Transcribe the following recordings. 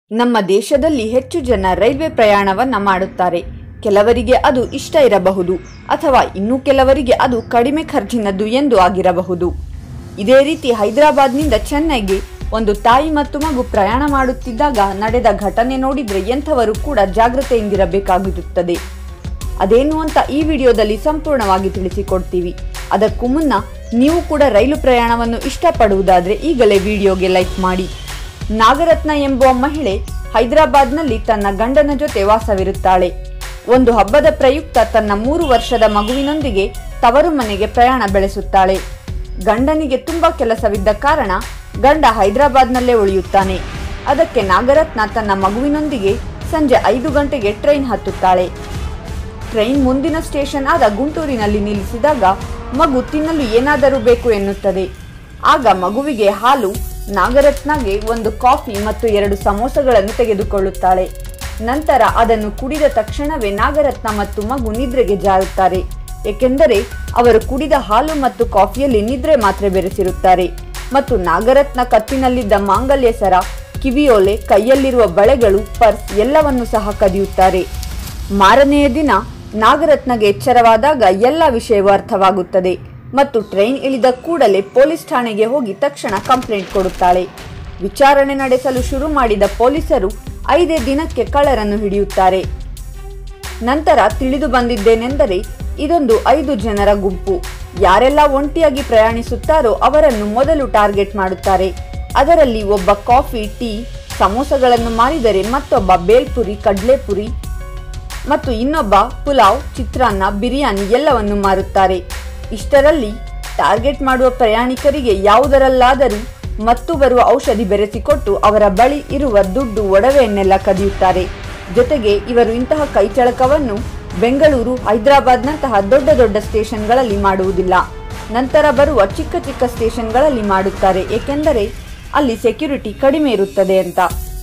ನಮ್ಮ ದೇಶದಲ್ಲಿ ಹೆಚ್ಚು ಜನ ರೈಲ್ವೆ ಪ್ರಯಾಣವನ್ನ ಮಾಡುತ್ತಾರೆ ಕೆಲವರಿಗೆ ಅದು ಇಷ್ಟ ಇರಬಹುದು ಅಥವಾ ಇನ್ನು ಕೆಲವರಿಗೆ ಅದು ಕಡಿಮೆ ಖರ್ಚಿನದ್ದು ಎಂದು ಆಗಿರಬಹುದು ಇದೇ ರೀತಿ ಹೈದರಾಬಾದ್ನಿಂದ ಚೆನ್ನೈಗೆ ಒಂದು ತಾಯಿ ಮತ್ತು ಮಗು ಪ್ರಯಾಣ ಮಾಡುತ್ತಿದ್ದಾಗ ನಡೆದ ಘಟನೆ ನೋಡಿದ್ರೆ ಎಂಥವರು ಕೂಡ ಜಾಗ್ರತೆಯಿಂದಿರಬೇಕಾಗಿರುತ್ತದೆ ಅದೇನು ಅಂತ ಈ ವಿಡಿಯೋದಲ್ಲಿ ಸಂಪೂರ್ಣವಾಗಿ ತಿಳಿಸಿಕೊಡ್ತೀವಿ ಅದಕ್ಕೂ ಮುನ್ನ ನೀವು ಕೂಡ ರೈಲು ಪ್ರಯಾಣವನ್ನು ಇಷ್ಟಪಡುವುದಾದ್ರೆ ಈಗಲೇ ವಿಡಿಯೋಗೆ ಲೈಕ್ ಮಾಡಿ ನಾಗರತ್ನ ಎಂಬುವ ಮಹಿಳೆ ಹೈದರಾಬಾದ್ನಲ್ಲಿ ತನ್ನ ಗಂಡನ ಜೊತೆ ವಾಸವಿರುತ್ತಾಳೆ ಒಂದು ಹಬ್ಬದ ಪ್ರಯುಕ್ತ ತನ್ನ ಮೂರು ವರ್ಷದ ಮಗುವಿನೊಂದಿಗೆ ತವರು ಮನೆಗೆ ಪ್ರಯಾಣ ಬೆಳೆಸುತ್ತಾಳೆ ಗಂಡನಿಗೆ ತುಂಬಾ ಕೆಲಸವಿದ್ದ ಕಾರಣ ಗಂಡ ಹೈದರಾಬಾದ್ನಲ್ಲೇ ಉಳಿಯುತ್ತಾನೆ ಅದಕ್ಕೆ ನಾಗರತ್ನ ತನ್ನ ಮಗುವಿನೊಂದಿಗೆ ಸಂಜೆ ಐದು ಗಂಟೆಗೆ ಟ್ರೈನ್ ಹತ್ತುತ್ತಾಳೆ ಟ್ರೈನ್ ಮುಂದಿನ ಸ್ಟೇಷನ್ ಆದ ಗುಂಟೂರಿನಲ್ಲಿ ನಿಲ್ಲಿಸಿದಾಗ ಮಗು ತಿನ್ನಲು ಏನಾದರೂ ಬೇಕು ಎನ್ನುತ್ತದೆ ಆಗ ಮಗುವಿಗೆ ಹಾಲು ನಾಗರತ್ನಗೆ ಒಂದು ಕಾಫಿ ಮತ್ತು ಎರಡು ಸಮೋಸಗಳನ್ನು ತೆಗೆದುಕೊಳ್ಳುತ್ತಾಳೆ ನಂತರ ಅದನ್ನು ಕುಡಿದ ತಕ್ಷಣವೇ ನಾಗರತ್ನ ಮತ್ತು ಮಗು ನಿದ್ರೆಗೆ ಜಾರುತ್ತಾರೆ ಏಕೆಂದರೆ ಅವರು ಕುಡಿದ ಹಾಲು ಮತ್ತು ಕಾಫಿಯಲ್ಲಿ ನಿದ್ರೆ ಮಾತ್ರೆ ಬೆರೆಸಿರುತ್ತಾರೆ ಮತ್ತು ನಾಗರತ್ನ ಕತ್ತಿನಲ್ಲಿದ್ದ ಮಾಂಗಲ್ಯ ಸರ ಕಿವಿಯೋಲೆ ಕೈಯಲ್ಲಿರುವ ಬಳೆಗಳು ಪರ್ಸ್ ಎಲ್ಲವನ್ನು ಸಹ ಕದಿಯುತ್ತಾರೆ ಮಾರನೆಯ ದಿನ ನಾಗರತ್ನಗೆ ಎಚ್ಚರವಾದಾಗ ಎಲ್ಲ ವಿಷಯವೂ ಅರ್ಥವಾಗುತ್ತದೆ ಮತ್ತು ಟ್ರೈನ್ ಇಳಿದ ಕೂಡಲೇ ಪೊಲೀಸ್ ಠಾಣೆಗೆ ಹೋಗಿ ತಕ್ಷಣ ಕಂಪ್ಲೇಂಟ್ ಕೊಡುತ್ತಾಳೆ ವಿಚಾರಣೆ ನಡೆಸಲು ಶುರು ಮಾಡಿದ ಪೊಲೀಸರು ಐದೇ ದಿನಕ್ಕೆ ಕಳ್ಳರನ್ನು ಹಿಡಿಯುತ್ತಾರೆ ನಂತರ ತಿಳಿದು ಬಂದಿದ್ದೇನೆಂದರೆ ಇದೊಂದು ಐದು ಜನರ ಗುಂಪು ಯಾರೆಲ್ಲ ಒಂಟಿಯಾಗಿ ಪ್ರಯಾಣಿಸುತ್ತಾರೋ ಅವರನ್ನು ಮೊದಲು ಟಾರ್ಗೆಟ್ ಮಾಡುತ್ತಾರೆ ಅದರಲ್ಲಿ ಒಬ್ಬ ಕಾಫಿ ಟೀ ಸಮೋಸಗಳನ್ನು ಮಾರಿದರೆ ಮತ್ತೊಬ್ಬ ಬೇಲ್ಪುರಿ ಕಡ್ಲೆಪುರಿ ಮತ್ತು ಇನ್ನೊಬ್ಬ ಪುಲಾವ್ ಚಿತ್ರಾನ್ನ ಬಿರಿಯಾನಿ ಎಲ್ಲವನ್ನು ಮಾರುತ್ತಾರೆ ಇಷ್ಟರಲ್ಲಿ ಟಾರ್ಗೆಟ್ ಮಾಡುವ ಪ್ರಯಾಣಿಕರಿಗೆ ಯಾವುದರಲ್ಲಾದರೂ ಮತ್ತು ಬರುವ ಔಷಧಿ ಬೆರೆಸಿಕೊಟ್ಟು ಅವರ ಬಳಿ ಇರುವ ದುಡ್ಡು ಒಡವೆಯನ್ನೆಲ್ಲ ಕದಿಯುತ್ತಾರೆ ಜೊತೆಗೆ ಇವರು ಇಂತಹ ಕೈಚಳಕವನ್ನು ಬೆಂಗಳೂರು ಹೈದರಾಬಾದ್ನಂತಹ ದೊಡ್ಡ ದೊಡ್ಡ ಸ್ಟೇಷನ್ಗಳಲ್ಲಿ ಮಾಡುವುದಿಲ್ಲ ನಂತರ ಬರುವ ಚಿಕ್ಕ ಚಿಕ್ಕ ಸ್ಟೇಷನ್ಗಳಲ್ಲಿ ಮಾಡುತ್ತಾರೆ ಏಕೆಂದರೆ ಅಲ್ಲಿ ಸೆಕ್ಯುರಿಟಿ ಕಡಿಮೆ ಇರುತ್ತದೆ ಅಂತ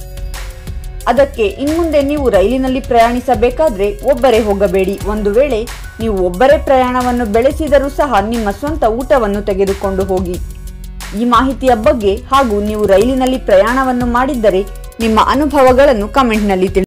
ಅದಕ್ಕೆ ಇನ್ಮುಂದೆ ನೀವು ರೈಲಿನಲ್ಲಿ ಪ್ರಯಾಣಿಸಬೇಕಾದ್ರೆ ಒಬ್ಬರೇ ಹೋಗಬೇಡಿ ಒಂದು ವೇಳೆ ನೀವು ಒಬ್ಬರೇ ಪ್ರಯಾಣವನ್ನು ಬೆಳೆಸಿದರೂ ಸಹ ನಿಮ್ಮ ಸ್ವಂತ ಊಟವನ್ನು ತೆಗೆದುಕೊಂಡು ಹೋಗಿ ಈ ಮಾಹಿತಿಯ ಬಗ್ಗೆ ಹಾಗೂ ನೀವು ರೈಲಿನಲ್ಲಿ ಪ್ರಯಾಣವನ್ನು ಮಾಡಿದ್ದರೆ ನಿಮ್ಮ ಅನುಭವಗಳನ್ನು ಕಮೆಂಟ್ನಲ್ಲಿ ತಿಳಿಸಿ